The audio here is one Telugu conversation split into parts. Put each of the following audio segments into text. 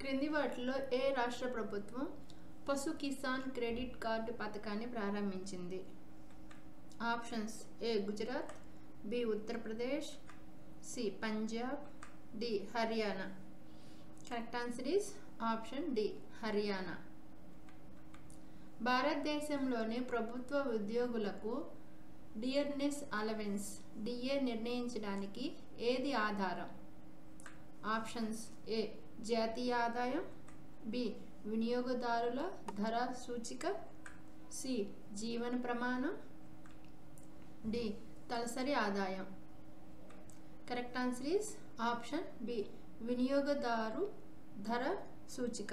క్రింది వాటిలో ఏ రాష్ట్ర ప్రభుత్వం పశు కిసాన్ క్రెడిట్ కార్డు పథకాన్ని ప్రారంభించింది options A Gujarat B Uttar Pradesh C Punjab D Haryana correct answer is option D Haryana భారతదేశంలోని ప్రభుత్వ ఉద్యోగులకు డియర్నెస్ అలవెన్స్ డిఏ నిర్ణయించడానికి ఏది ఆధారం ఆప్షన్స్ ఏ జాతీయ ఆదాయం బి వినియోగదారుల ధర సూచిక సి జీవన ప్రమాణం డి తలసరి ఆదాయం correct answer is option B వినియోగదారు ధర సూచిక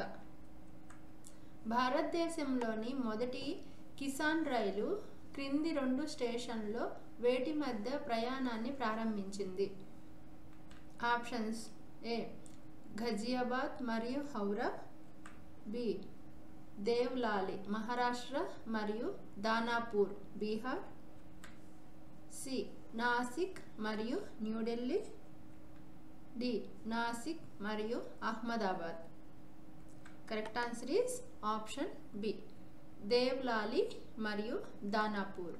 భారతదేశంలోని మొదటి కిసాన్ రైలు క్రింది రెండు స్టేషన్లో వేటి మధ్య ప్రయాణాన్ని ప్రారంభించింది ఆప్షన్స్ ఏ ఘజియాబాద్ మరియు హౌరా బి దేవ్లాలి మహారాష్ట్ర మరియు దానాపూర్ బీహార్ సి నాసిక్ మరియు న్యూఢిల్లీ డి నాసిక్ మరియు Ahmedabad correct answer is option B Devlali మరియు దానాపూర్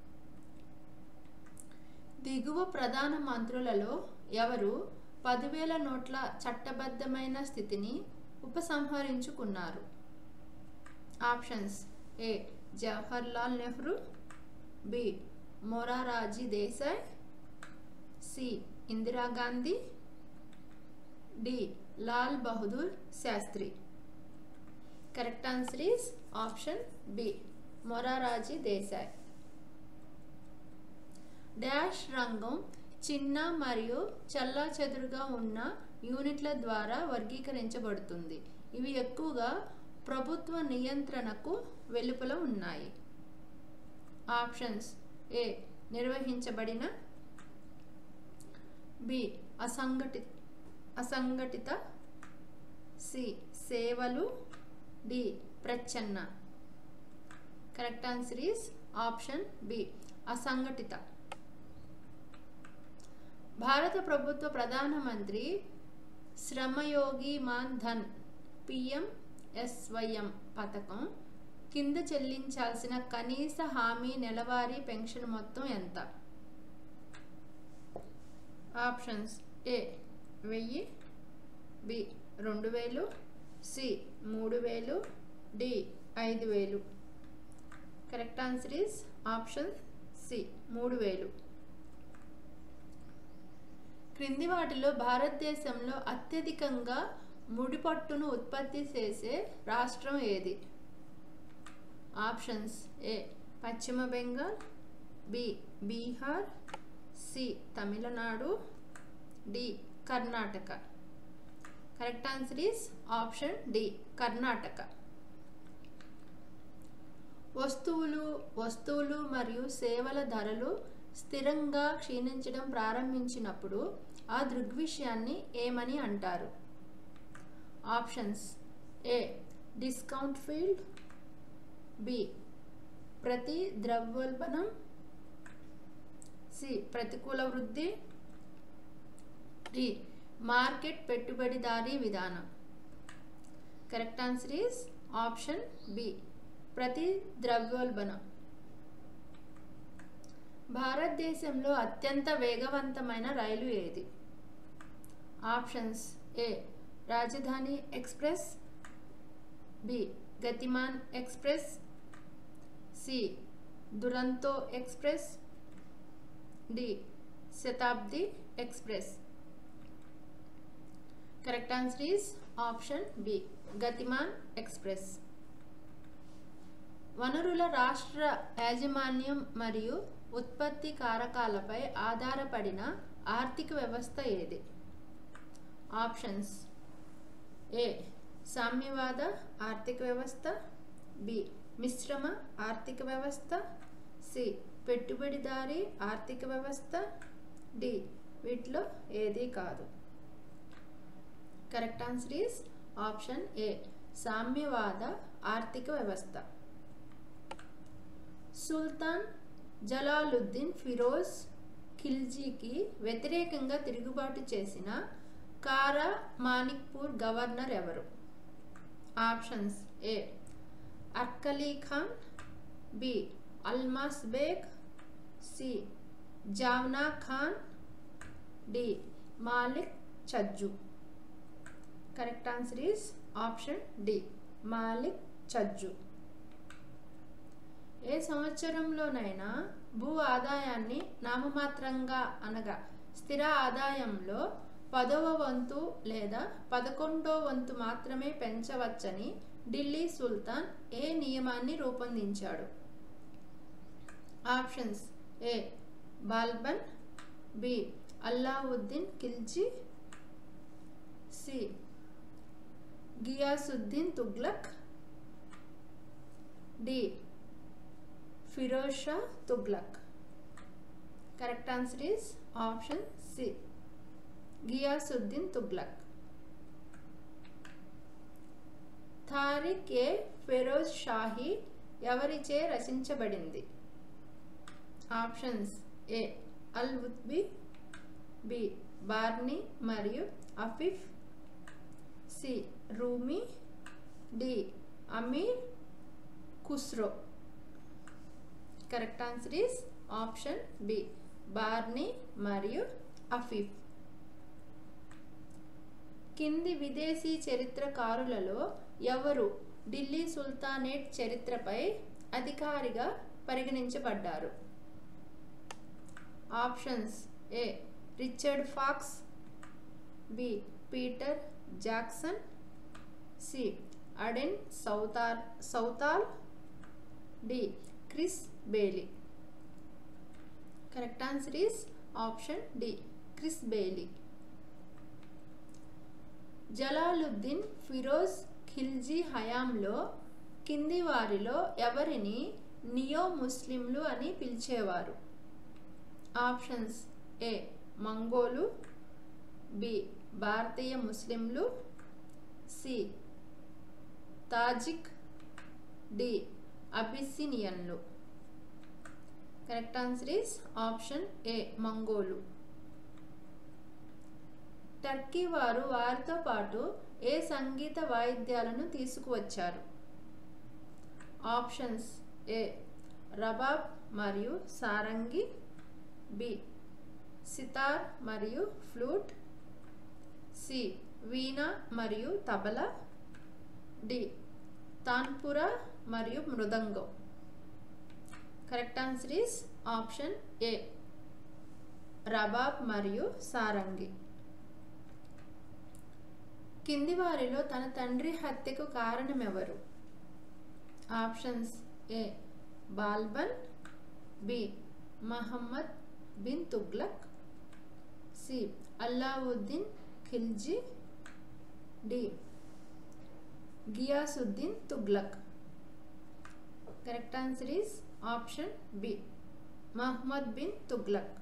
దిగువ ప్రధాన మంత్రులలో ఎవరు పదివేల నోట్ల చట్టబద్ధమైన స్థితిని ఉపసంహరించుకున్నారు options A Jawaharlal Nehru B Morarji Desai C Indira Gandhi D Lal Bahadur Shastri correct answer is option B Morarji Desai dash రంగం చిన్న మరియు చల్లా చెదురుగా ఉన్న యూనిట్ల ద్వారా వర్గీకరించబడుతుంది ఇవి ఎక్కువగా ప్రభుత్వ నియంత్రణకు వెలుపల ఉన్నాయి ఆప్షన్స్ ఏ నిర్వహించబడిన బి అసంఘటి అసంఘటిత సి సేవలు డి ప్రచ్ఛన్న correct answer is option B అసంఘటిత భారత ప్రభుత్వ ప్రధానమంత్రి శ్రమయోగి మాన్ ధన్ పిఎంఎస్వైఎం పథకం కింద చెల్లించాల్సిన కనీస హామీ నెలవారీ పెన్షన్ మొత్తం ఎంత ఆప్షన్స్ ఏ వెయ్యి బి రెండు వేలు సి మూడు వేలు డి ఐదు వేలు correct answer is option C మూడు వేలు క్రింది వాటిలో భారతదేశంలో అత్యధికంగా ముడిపట్టును ఉత్పత్తి చేసే రాష్ట్రం ఏది ఆప్షన్స్ ఏ పశ్చిమ Bengal B Bihar C Tamil Nadu D Karnataka correct answer is option D Karnataka వస్తువులు వస్తువులు మరియు సేవల ధరలు స్థిరంగా క్షీణించడం ప్రారంభించినప్పుడు ఆ దృగ్విషయాన్ని ఏమని అంటారు options A discount field B ప్రతి ద్రవ్యోల్బణం సి ప్రతికూల వృద్ధి డి మార్కెట్ పెట్టుబడిదారీ విధానం correct answer is option B ప్రతి ద్రవ్యోల్బణం భారతదేశంలో అత్యంత వేగవంతమైన రైలు ఏది options A Rajdhani express B Gatimaan express C Duronto express D Shatabdi express correct answer is option B Gatimaan express వనరుల రాష్ట్ర యాజమాన్యం మరియు ఉత్పత్తి కారకాలపై ఆధారపడిన ఆర్థిక వ్యవస్థ ఏది ఆప్షన్స్ ఏ సామ్యవాద ఆర్థిక వ్యవస్థ బి మిశ్రమ ఆర్థిక వ్యవస్థ సి పెట్టుబడిదారీ ఆర్థిక వ్యవస్థ డి వీటిలో ఏది కాదు correct answer is option A సామ్యవాద ఆర్థిక వ్యవస్థ సుల్తాన్ జలాలుద్దీన్ ఫిరోజ్ ఖిల్జీకి వ్యతిరేకంగా తిరుగుబాటు చేసిన కారా మానిక్పూర్ గవర్నర్ ఎవరు options A Arkali Khan B Almas Beg C Jauna Khan D Malik Chhajju correct answer is option D Malik Chhajju ఏ సంవత్సరంలోనైనా భూ ఆదాయాన్ని నామమాత్రంగా అనగా స్థిర ఆదాయంలో పదవ వంతు లేదా పదకొండో వంతు మాత్రమే పెంచవచ్చని ఢిల్లీ సుల్తాన్ ఏ నియమాన్ని రూపొందించాడు options A Balban B Alauddin Khilji C Ghiyasuddin Tughlaq D Firoz Shah Tughlaq correct answer is option C Ghiyasuddin Tughlaq Tarikh i Firoz Shahi ఎవరిచే రచించబడింది options A Al Utbi B Barani మరియు Afif C Rumi D Amir Khusrau correct answer is option B Barani మరియు అఫీఫ్ కింది విదేశీ చరిత్రకారులలో ఎవరు ఢిల్లీ సుల్తానేట్ చరిత్రపై అధికారిగా పరిగణించబడ్డారు options A Richard Fox B Peter Jackson C Aidan Southall Southall D Chris Bayly correct answer is option D Chris Bayly Jalaluddin Firoz Khilji హయాంలో కింది వారిలో ఎవరిని నియో ముస్లింలు అని పిలిచేవారు ఆప్షన్స్ ఏ మంగోలు బి భారతీయ ముస్లింలు సి తాజిక్ డి అబిసినియన్లు correct answer is option A మంగోలు టర్కీ వారు వారితో పాటు ఏ సంగీత వాయిద్యాలను తీసుకువచ్చారు ఆప్షన్స్ ఏ రబాబ్ మరియు సారంగి బి సితార్ మరియు ఫ్లూట్ సి వీణా మరియు తబలా డి తాన్పురా మరియు mridangam correct answer is option A rabab మరియు సారంగి కింది వారిలో తన తండ్రి హత్యకు కారణమెవరు options A Balban B Mohammad bin Tughlaq C Alauddin Khilji D Ghiyasuddin Tughlaq correct answer is option B Mohammad bin Tughlaq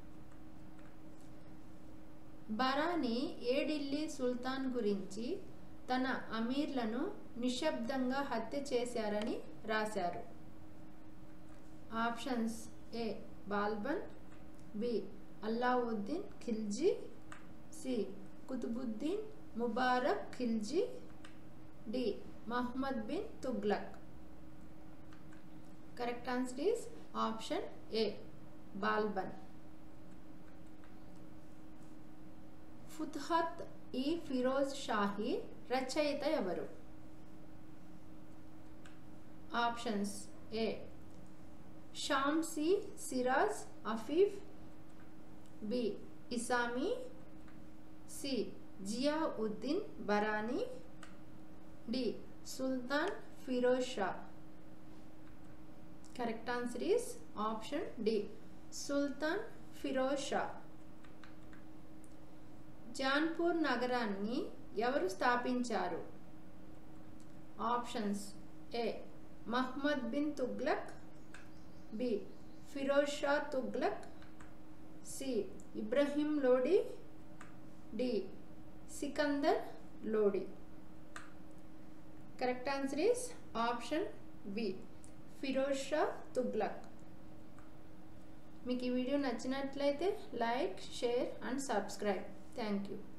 Barani ఏ ఢిల్లీ సుల్తాన్ గురించి తన అమీర్లను నిశ్శబ్దంగా హత్య చేశారని రాశారు options A Balban B Alauddin Khilji C Qutbuddin Mubarak Khilji D Mohammad bin Tughlaq correct answer is option ఏ బాల్బన్ ఫుత్హత్ ఈ ఫిరోజ్ షాహీ రచయిత ఎవరు options A Shamsi Siraj Afif B Isami C Zia uddin Barani D Sultan Firoz Shah correct answer is option D Sultan Firoz Shah Jaunpur నగరాన్ని ఎవరు స్థాపించారు options A Mohammad bin Tughlaq B Firoz Shah Tughlaq C Ibrahim Lodi D Sikandar Lodi correct answer is option B Firoz Shah Tughlaq మీకు ఈ వీడియో నచ్చినట్లయితే like share and subscribe thank you